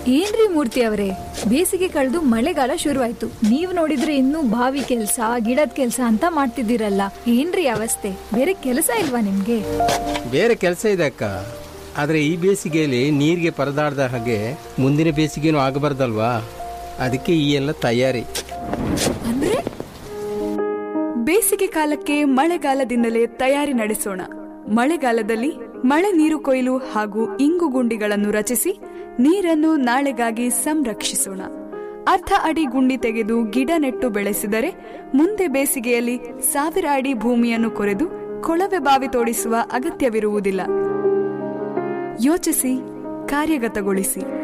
ಏನ್ರಿ ಮೂರ್ತಿ ಅವರೇ ಬೇಸಿಗೆ ಕಳೆದು ಮಳೆಗಾಲ ಶುರುವಾಯ್ತು ನೀವ್ ನೋಡಿದ್ರೆ ಇನ್ನೂ ಬಾವಿ ಕೆಲ್ಸ ಗಿಡದ ಕೆಲ್ಸ ಅಂತ ಮಾಡ್ತಿದ್ದೀರಲ್ಲ ಏನ್ರಿ ಅವಸ್ಥೆ ಬೇರೆ ಕೆಲಸ ಇಲ್ವಾ ನಿಮ್ಗೆ ಬೇರೆ ಕೆಲಸ ಇದೆ ಅಕ್ಕ ಆದರೆ ಈ ಬೇಸಿಗೆಯಲ್ಲಿ ನೀರಿಗೆ ಪರದಾಡ್ದ ಹಾಗೆ ಮುಂದಿನ ಬೇಸಿಗೆನೂ ಆಗಬಾರ್ದಲ್ವಾ ಅದಕ್ಕೆ ಈ ಎಲ್ಲ ತಯಾರಿ ಅಂದ್ರೆ ಬೇಸಿಗೆ ಕಾಲಕ್ಕೆ ಮಳೆಗಾಲದಿಂದಲೇ ತಯಾರಿ ನಡೆಸೋಣ ಮಳೆಗಾಲದಲ್ಲಿ ಮಳೆ ನೀರು ಕೊಯ್ಲು ಹಾಗೂ ಇಂಗು ಗುಂಡಿಗಳನ್ನು ರಚಿಸಿ ನೀರನ್ನು ನಾಳೆಗಾಗಿ ಸಂರಕ್ಷಿಸೋಣ ಅರ್ಧ ಅಡಿ ಗುಂಡಿ ತೆಗೆದು ಗಿಡ ನೆಟ್ಟು ಬೆಳೆಸಿದರೆ ಮುಂದೆ ಬೇಸಿಗೆಯಲ್ಲಿ ಸಾವಿರ ಅಡಿ ಭೂಮಿಯನ್ನು ಕೊರೆದು ಕೊಳವೆ ಬಾವಿ ತೋಡಿಸುವ ಅಗತ್ಯವಿರುವುದಿಲ್ಲ ಯೋಚಿಸಿ ಕಾರ್ಯಗತಗೊಳಿಸಿ